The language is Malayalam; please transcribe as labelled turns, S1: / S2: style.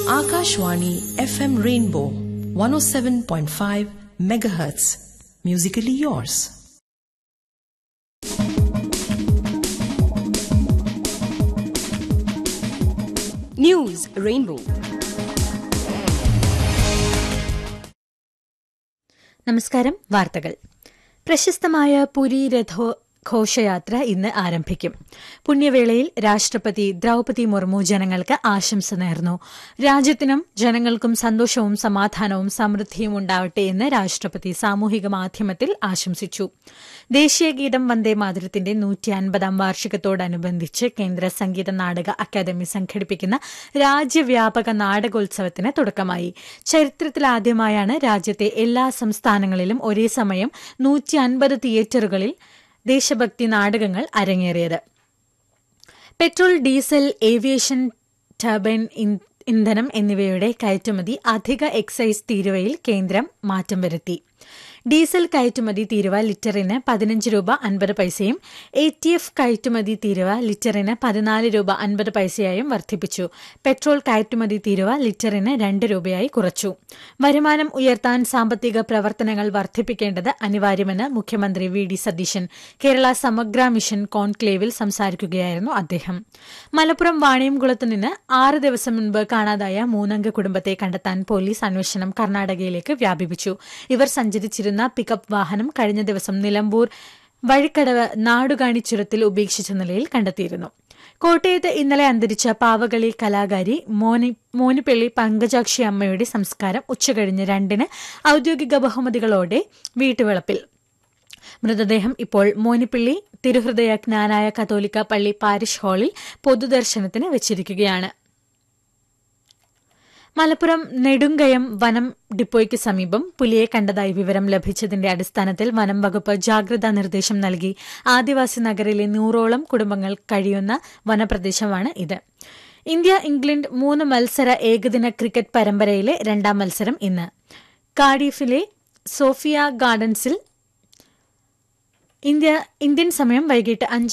S1: Akashwani FM Rainbow 107.5 megahertz. Musically yours.
S2: News Rainbow.
S3: നമസ്കാരം വാർത്തകൾ പ്രശസ്തമായ പുരി രഥോ ഘോഷയാത്ര ഇന്ന് ആരംഭിക്കും പുണ്യവേളയിൽ രാഷ്ട്രപതി ദ്രൌപതി മുർമു ജനങ്ങൾക്ക് ആശംസ നേർന്നു രാജ്യത്തിനും ജനങ്ങൾക്കും സന്തോഷവും സമാധാനവും സമൃദ്ധിയും ഉണ്ടാവട്ടെ എന്ന് രാഷ്ട്രപതി സാമൂഹിക മാധ്യമത്തിൽ ആശംസിച്ചു ദേശീയഗീതം വന്ദേ മാതരത്തിന്റെ നൂറ്റി അൻപതാം വാർഷികത്തോടനുബന്ധിച്ച് കേന്ദ്ര സംഗീത നാടക അക്കാദമി സംഘടിപ്പിക്കുന്ന രാജ്യവ്യാപക നാടകോത്സവത്തിന് തുടക്കമായി ചരിത്രത്തിലാദ്യമായാണ് രാജ്യത്തെ എല്ലാ സംസ്ഥാനങ്ങളിലും ഒരേ സമയം നൂറ്റി അൻപത് തിയേറ്ററുകളിൽ ദേശഭക്തി നാടകങ്ങൾ അരങ്ങേറിയത് പെട്രോൾ ഡീസൽ ഏവിയേഷൻ ടർബൈൻ ഇന്ധനം എന്നിവയുടെ കയറ്റുമതി അധിക എക്സൈസ് തീരുവയിൽ കേന്ദ്രം മാറ്റം വരുത്തി ഡീസൽ കയറ്റുമതി തീരുവ ലിറ്ററിന് പതിനഞ്ച് രൂപ അൻപത് പൈസയും എ ടി എഫ് കയറ്റുമതി തീരുവ ലിറ്ററിന് പതിനാല് രൂപ അൻപത് പൈസയായും വർദ്ധിപ്പിച്ചു പെട്രോൾ കയറ്റുമതി തീരുവ ലിറ്ററിന് രണ്ട് രൂപയായി കുറച്ചു വരുമാനം ഉയർത്താൻ സാമ്പത്തിക പ്രവർത്തനങ്ങൾ വർദ്ധിപ്പിക്കേണ്ടത് അനിവാര്യമെന്ന് മുഖ്യമന്ത്രി വി ഡി സതീശൻ കേരള സമഗ്ര മിഷൻ കോൺക്ലേവിൽ സംസാരിക്കുകയായിരുന്നു അദ്ദേഹം മലപ്പുറം വാണിയംകുളത്ത് നിന്ന് ആറ് ദിവസം മുൻപ് കാണാതായ മൂന്നംഗ കുടുംബത്തെ കണ്ടെത്താൻ പോലീസ് അന്വേഷണം കർണാടകയിലേക്ക് വ്യാപിപ്പിച്ചു ഇവർ സഞ്ചരിച്ചിരുന്ന പിക്കപ്പ് വാഹനം കഴിഞ്ഞ ദിവസം നിലമ്പൂർ വഴിക്കടവ് നാടുകാണി ചുരത്തിൽ ഉപേക്ഷിച്ച നിലയിൽ കണ്ടെത്തിയിരുന്നു കോട്ടയത്ത് ഇന്നലെ അന്തരിച്ച പാവകളി കലാകാരി മോനി മോനിപ്പള്ളി പങ്കജാക്ഷി അമ്മയുടെ സംസ്കാരം ഉച്ചകഴിഞ്ഞ് രണ്ടിന് ഔദ്യോഗിക ബഹുമതികളോടെ വീട്ടുവളപ്പിൽ മൃതദേഹം ഇപ്പോൾ മോനിപ്പിള്ളി തിരുഹൃദയ ജ്ഞാനായ കത്തോലിക്ക പള്ളി പാരിഷ് ഹാളിൽ പൊതുദർശനത്തിന് വെച്ചിരിക്കുകയാണ് മലപ്പുറം നെടുങ്കയം വനം ഡിപ്പോയ്ക്ക് സമീപം പുലിയെ കണ്ടതായി വിവരം ലഭിച്ചതിന്റെ അടിസ്ഥാനത്തിൽ വനം വകുപ്പ് ജാഗ്രതാ നിർദ്ദേശം നൽകി ആദിവാസി നഗറിലെ നൂറോളം കുടുംബങ്ങൾ കഴിയുന്ന വനപ്രദേശമാണ് ഇത് ഇന്ത്യ ഇംഗ്ലണ്ട് മൂന്ന് മത്സര ഏകദിന ക്രിക്കറ്റ് പരമ്പരയിലെ രണ്ടാം മത്സരം ഇന്ന് കാർഡിഫിലെ സോഫിയ ഗാർഡൻസിൽ ഇന്ത്യ ഇന്ത്യൻ സമയം വൈകിട്ട് അഞ്ച്